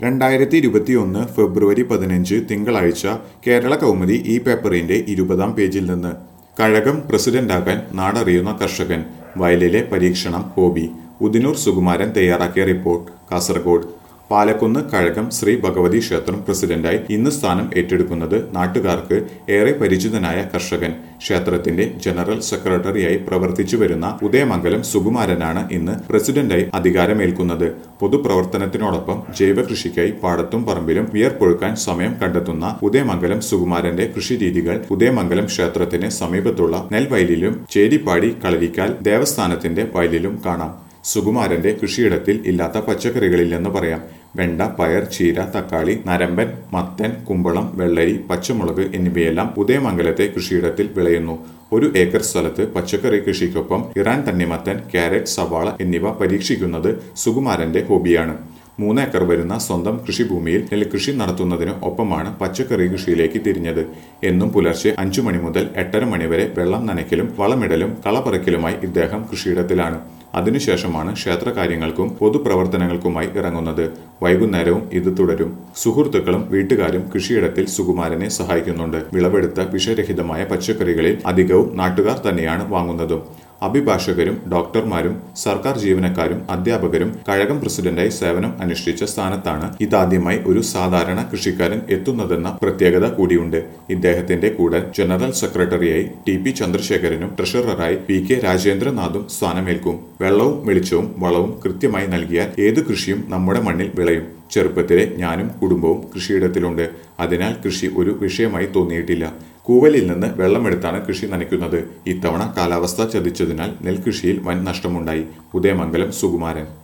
രണ്ടായിരത്തി ഇരുപത്തിയൊന്ന് ഫെബ്രുവരി പതിനഞ്ച് തിങ്കളാഴ്ച കേരള കൗമുദി ഈ പേപ്പറിന്റെ ഇരുപതാം പേജിൽ നിന്ന് കഴകം പ്രസിഡന്റാകാൻ നാടറിയുന്ന കർഷകൻ വയലിലെ പരീക്ഷണം ഹോബി ഉദിനൂർ സുകുമാരൻ തയ്യാറാക്കിയ റിപ്പോർട്ട് കാസർഗോഡ് പാലക്കുന്ന് കഴകം ശ്രീ ഭഗവതി ക്ഷേത്രം പ്രസിഡന്റായി ഇന്ന് സ്ഥാനം ഏറ്റെടുക്കുന്നത് നാട്ടുകാർക്ക് ഏറെ പരിചിതനായ കർഷകൻ ക്ഷേത്രത്തിന്റെ ജനറൽ സെക്രട്ടറിയായി പ്രവർത്തിച്ചു വരുന്ന ഉദയമംഗലം സുകുമാരനാണ് ഇന്ന് പ്രസിഡന്റായി അധികാരമേൽക്കുന്നത് പൊതുപ്രവർത്തനത്തിനോടൊപ്പം ജൈവ കൃഷിക്കായി പാടത്തും പറമ്പിലും വിയർപ്പൊഴുക്കാൻ സമയം കണ്ടെത്തുന്ന ഉദയമംഗലം സുകുമാരന്റെ കൃഷിരീതികൾ ഉദയമംഗലം ക്ഷേത്രത്തിന് സമീപത്തുള്ള നെൽവയലിലും ചേരിപ്പാടി കളരിക്കാൽ ദേവസ്ഥാനത്തിന്റെ വയലിലും കാണാം സുകുമാരന്റെ കൃഷിയിടത്തിൽ ഇല്ലാത്ത പച്ചക്കറികളില്ലെന്ന് പറയാം വെണ്ട പയർ ചീര തക്കാളി നരമ്പൻ മത്തൻ കുമ്പളം വെള്ളരി പച്ചമുളക് എന്നിവയെല്ലാം ഉദയമംഗലത്തെ കൃഷിയിടത്തിൽ വിളയുന്നു ഒരു ഏക്കർ സ്ഥലത്ത് പച്ചക്കറി കൃഷിക്കൊപ്പം ഇറാൻ തണ്ണിമത്തൻ ക്യാരറ്റ് സവാള എന്നിവ പരീക്ഷിക്കുന്നത് സുകുമാരന്റെ ഹോബിയാണ് മൂന്നേക്കർ വരുന്ന സ്വന്തം കൃഷിഭൂമിയിൽ നെൽകൃഷി നടത്തുന്നതിന് ഒപ്പമാണ് പച്ചക്കറി കൃഷിയിലേക്ക് തിരിഞ്ഞത് എന്നും പുലർച്ചെ അഞ്ചു മണി മുതൽ എട്ടര മണി വരെ വെള്ളം നനയ്ക്കലും വളമിടലും കളപറിക്കലുമായി ഇദ്ദേഹം കൃഷിയിടത്തിലാണ് അതിനുശേഷമാണ് ക്ഷേത്രകാര്യങ്ങൾക്കും പൊതുപ്രവർത്തനങ്ങൾക്കുമായി ഇറങ്ങുന്നത് വൈകുന്നേരവും ഇത് തുടരും സുഹൃത്തുക്കളും വീട്ടുകാരും കൃഷിയിടത്തിൽ സുകുമാരനെ സഹായിക്കുന്നുണ്ട് വിളവെടുത്ത വിഷരഹിതമായ പച്ചക്കറികളിൽ അധികവും നാട്ടുകാർ തന്നെയാണ് വാങ്ങുന്നതും അഭിഭാഷകരും ഡോക്ടർമാരും സർക്കാർ ജീവനക്കാരും അധ്യാപകരും കഴകം പ്രസിഡന്റായി സേവനം അനുഷ്ഠിച്ച സ്ഥാനത്താണ് ഇതാദ്യമായി ഒരു സാധാരണ കൃഷിക്കാരൻ എത്തുന്നതെന്ന പ്രത്യേകത കൂടിയുണ്ട് ഇദ്ദേഹത്തിന്റെ കൂടെ ജനറൽ സെക്രട്ടറിയായി ടി പി ചന്ദ്രശേഖരനും ട്രഷററായി പി കെ രാജേന്ദ്രനാഥും സ്ഥാനമേൽക്കും വെള്ളവും വെളിച്ചവും വളവും കൃത്യമായി നൽകിയാൽ ഏത് കൃഷിയും നമ്മുടെ മണ്ണിൽ വിളയും ചെറുപ്പത്തിലെ ഞാനും കുടുംബവും കൃഷിയിടത്തിലുണ്ട് അതിനാൽ കൃഷി ഒരു വിഷയമായി തോന്നിയിട്ടില്ല കൂവലിൽ നിന്ന് വെള്ളമെടുത്താണ് കൃഷി നനയ്ക്കുന്നത് ഇത്തവണ കാലാവസ്ഥ ചതിച്ചതിനാൽ നെൽകൃഷിയിൽ വൻ നഷ്ടമുണ്ടായി ഉദയമംഗലം സുകുമാരൻ